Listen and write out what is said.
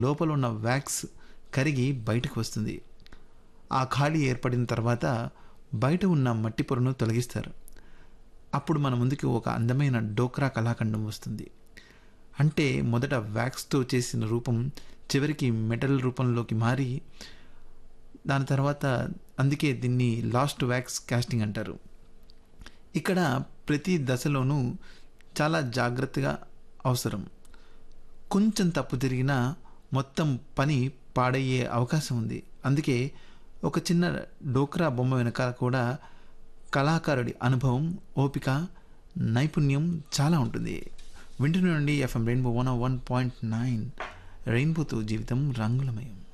లోపల ఉన్న వ్యాక్స్ కరిగి బయటకు వస్తుంది ఆ ఖాళీ ఏర్పడిన తర్వాత బయట ఉన్న మట్టి పొరను తొలగిస్తారు అప్పుడు మన ముందుకి ఒక అందమైన డోక్రా కళాఖండం వస్తుంది అంటే మొదట వ్యాక్స్తో చేసిన రూపం చివరికి మెటల్ రూపంలోకి మారి దాని తర్వాత అందుకే దీన్ని లాస్ట్ వ్యాక్స్ కాస్టింగ్ అంటారు ఇక్కడ ప్రతి దశలోనూ చాలా జాగ్రత్తగా అవసరం కొంచెం తప్పు జరిగినా మొత్తం పని పాడయ్యే అవకాశం ఉంది అందుకే ఒక చిన్న డోక్రా బొమ్మ వెనకాల కూడా కళాకారుడి అనుభవం ఓపిక నైపుణ్యం చాలా ఉంటుంది వింటున్న నుండి FM rainbow one one point nine రెయిన్బోతో జీవితం రంగులమయం